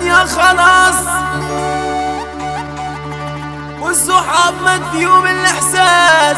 الدنيا خلاص والصحاب مات فيهم الاحساس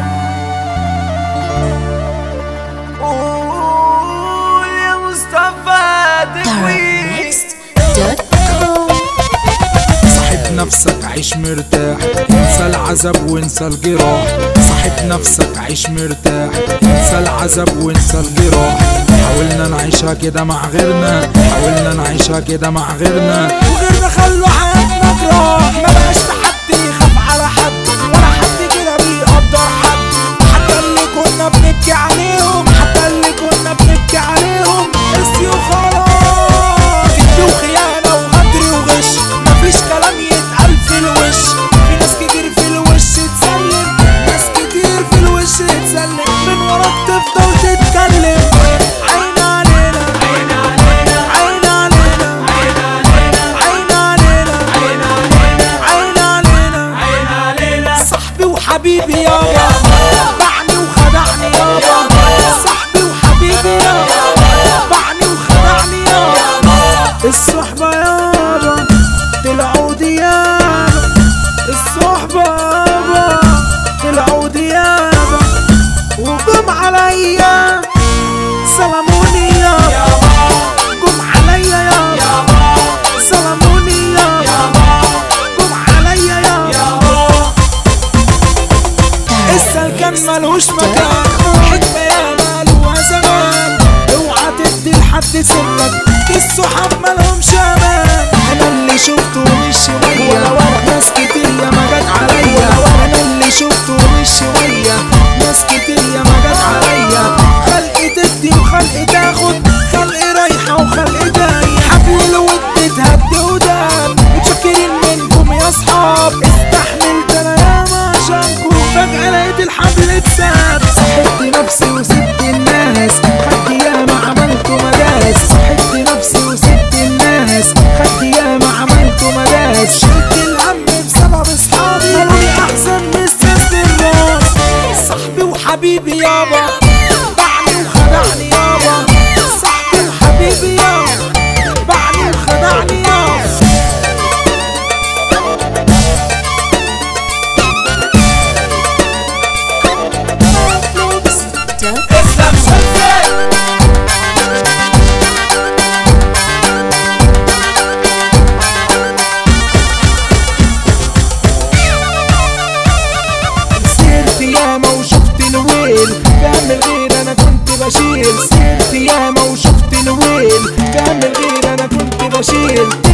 قول يا مصطفى تكوين Darkmix.com صاحب نفسك عيش مرتاح انسى العذاب وانسى الجراح صاحب نفسك عيش مرتاح انسى العذاب وانسى الجراح حاولنا نعيشها كده مع غيرنا حاولنا نعيشها كده مع غيرنا وغيرنا خلوا حياتنا جراح ما بقاش في حد يخاف على حد ولا حد كده بيقدر حد حتى اللي كنا بنبكي عليهم حتى اللي كنا بنبكي عليهم نسيوا خلاص كذب وخيانة وغدر وغش مفيش كلام يتقال في الوش في ناس كتير في الوش تسلم ناس كتير في الوش تسلم من وراك تفضل تتكلم عين علينا عين علينا عين علينا عين علينا عين علينا عين علينا صاحبي وحبيبي يابا باعني وخدعني يابا صاحبي وحبيبي يابا باعني وخدعني يابا الصحبة يابا طلعوا ديابة الصحبة يابا طلعوا ديابة وقم عليا سلموني يابا قم عليا يابا سلموني يابا قم عليا يابا السلكان ملوش مكان حكمة يا مالوها زمان اوعى تدي لحد سنك الصحاب مالهمش امان انا اللي شفته مش شوية ناس كتير يا ما جت عليا انا اللي شفته مش شوية ناس كتير يا ما جت عليا خلق تدي وخلق تاخد خلق رايحة وخلق جاية حبل الود تهدي ودان متشكرين منكم يا اصحاب استحملت انا ياما عشانكم فجأة لقيت الحبل اتساب صحبت نفسي وسبت الناس خدت ياما عملت مداس صحبت نفسي وسبت الناس خدت ياما عملت مداس شلت الهم بسبب اصحابي قالوا لي احسن من السيس الراس صاحبي وحبيبي يابا باعني وخدعني يابا صاحبي وحبيبي يابا باعني وخدعني يابا اسلام شمسي سيرت ياما وشفت الويل كامل غير انا كنت بشيل سيرت ياما وشفت الويل كامل غير انا كنت بشيل